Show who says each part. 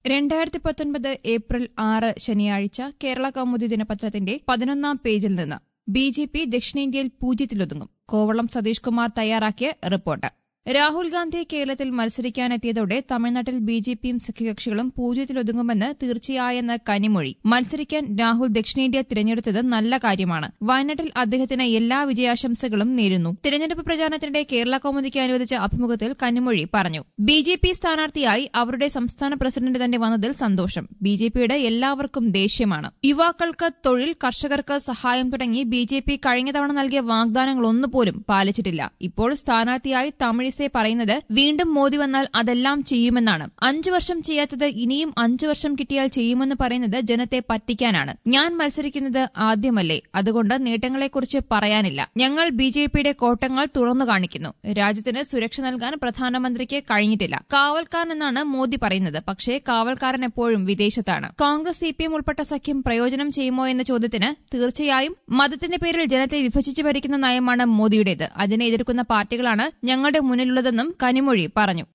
Speaker 1: രണ്ടായിരത്തി പത്തൊൻപത് ഏപ്രിൽ ആറ് ശനിയാഴ്ച കേരള കൗമുദി ദിനപത്രത്തിന്റെ പതിനൊന്നാം പേജിൽ നിന്ന് ബി ജെ പി ദക്ഷിണേന്ത്യയിൽ പൂജ്യത്തിലൊതുങ്ങും കോവളം സതീഷ് കുമാർ തയ്യാറാക്കിയ റിപ്പോർട്ട് രാഹുൽ ഗാന്ധി കേരളത്തിൽ മത്സരിക്കാനെത്തിയതോടെ തമിഴ്നാട്ടിൽ ബി ജെ പിയും സഖ്യകക്ഷികളും പൂജ്യത്തിലൊതുങ്ങുമെന്ന് തീർച്ചയായെന്ന് കനിമൊഴി മത്സരിക്കാൻ രാഹുൽ ദക്ഷിണേന്ത്യ തിരഞ്ഞെടുത്തത് നല്ല കാര്യമാണ് വയനാട്ടിൽ അദ്ദേഹത്തിന് എല്ലാ വിജയാശംസകളും നേരുന്നു തിരഞ്ഞെടുപ്പ് പ്രചാരണത്തിനിടെ കേരള കൗമുദിക്ക് അനുവദിച്ച അഭിമുഖത്തിൽ കനിമൊഴി പറഞ്ഞു ബി ജെ പി സ്ഥാനാർത്ഥിയായി അവരുടെ സംസ്ഥാന പ്രസിഡന്റ് തന്നെ വന്നതിൽ സന്തോഷം ബി ജെ പിയുടെ എല്ലാവർക്കും ദേഷ്യമാണ് യുവാക്കൾക്ക് തൊഴിൽ കർഷകർക്ക് സഹായം തുടങ്ങി ബി ജെ പി കഴിഞ്ഞ തവണ നൽകിയ വാഗ്ദാനങ്ങളൊന്നുപോലും പാലിച്ചിട്ടില്ല ഇപ്പോൾ സ്ഥാനാർത്ഥിയായി തമിഴിസെ പറയുന്നത് വീണ്ടും മോദി വന്നാൽ അതെല്ലാം ചെയ്യുമെന്നാണ് അഞ്ചു വർഷം ചെയ്യാത്തത് ഇനിയും അഞ്ചു വർഷം കിട്ടിയാൽ ചെയ്യുമെന്ന് പറയുന്നത് ജനത്തെ പറ്റിക്കാനാണ് ഞാൻ മത്സരിക്കുന്നത് ആദ്യമല്ലേ അതുകൊണ്ട് നേട്ടങ്ങളെക്കുറിച്ച് പറയാനില്ല ഞങ്ങൾ ബി ജെ പിയുടെ കോട്ടങ്ങൾ തുറന്നു കാണിക്കുന്നു രാജ്യത്തിന് സുരക്ഷ നൽകാൻ പ്രധാനമന്ത്രിക്ക് കഴിഞ്ഞിട്ടില്ല കാവൽക്കാരൻ എന്നാണ് മോദി പറയുന്നത് പക്ഷേ കാവൽക്കാരൻ എപ്പോഴും വിദേശത്താണ് കോൺഗ്രസ് സി പി എം ഉൾപ്പെട്ട സഖ്യം പ്രയോജനം ചെയ്യുമോ എന്ന ചോദ്യത്തിന് തീർച്ചയായും മതത്തിന്റെ പേരിൽ ജനത്തെ വിഭജിച്ച് ഭരിക്കുന്ന നയമാണ് മോദിയുടേത് അതിനെ എതിർക്കുന്ന പാർട്ടികളാണ് ഞങ്ങളുടെ മുന്നിലുള്ളതെന്നും കനിമൊഴി പറഞ്ഞു